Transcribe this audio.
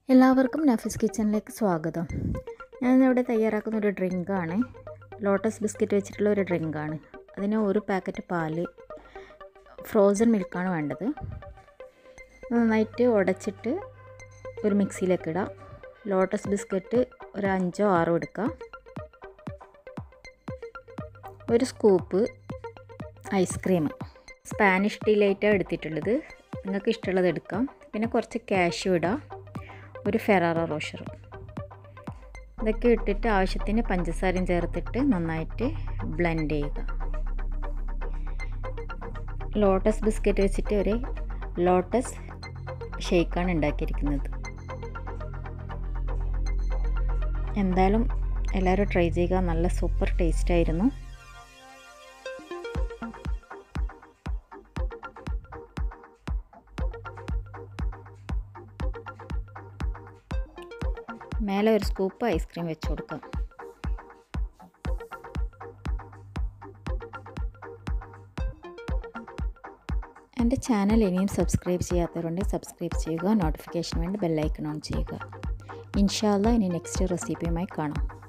എല്ലാവർക്കും നഫീസ് കിച്ചണിലേക്ക് സ്വാഗതം ഞാനിവിടെ തയ്യാറാക്കുന്ന ഒരു ഡ്രിങ്കാണ് ലോട്ടസ് ബിസ്ക്കറ്റ് വെച്ചിട്ടുള്ള ഒരു ഡ്രിങ്കാണ് അതിന് ഒരു പാക്കറ്റ് പാല് ഫ്രോസൺ മിൽക്കാണ് വേണ്ടത് നന്നായിട്ട് ഉടച്ചിട്ട് ഒരു മിക്സിയിലേക്ക് ഇടാം ലോട്ടസ് ബിസ്ക്കറ്റ് ഒരു അഞ്ചോ ആറോ എടുക്കാം ഒരു സ്കൂപ്പ് ഐസ്ക്രീം സ്പാനിഷ് ഡിലൈറ്റാണ് എടുത്തിട്ടുള്ളത് നിങ്ങൾക്ക് ഇഷ്ടമുള്ളത് എടുക്കാം പിന്നെ കുറച്ച് കാഷ്യൂ ഇടാം ഒരു ഫെറാറ റോഷർ ഇതൊക്കെ ഇട്ടിട്ട് ആവശ്യത്തിന് പഞ്ചസാരയും ചേർത്തിട്ട് നന്നായിട്ട് ബ്ലെൻഡ് ചെയ്യുക ലോട്ടസ് ബിസ്ക്കറ്റ് വെച്ചിട്ട് ഒരു ലോട്ടസ് ഷേക്കാണ് ഉണ്ടാക്കിയിരിക്കുന്നത് എന്തായാലും എല്ലാവരും ട്രൈ ചെയ്യുക നല്ല സൂപ്പർ ടേസ്റ്റ് ആയിരുന്നു മേലെ ഒരു സ്കൂപ്പ് ഐസ്ക്രീം വെച്ച് കൊടുക്കാം എൻ്റെ ചാനൽ ഇനിയും സബ്സ്ക്രൈബ് ചെയ്യാത്തവരുണ്ടെങ്കിൽ സബ്സ്ക്രൈബ് ചെയ്യുക നോട്ടിഫിക്കേഷൻ വേണ്ടി ബെല്ലൈക്കൺ ഓൺ ചെയ്യുക ഇൻഷാല്ല ഇനി നെക്സ്റ്റ് റെസിപ്പിയുമായി കാണാം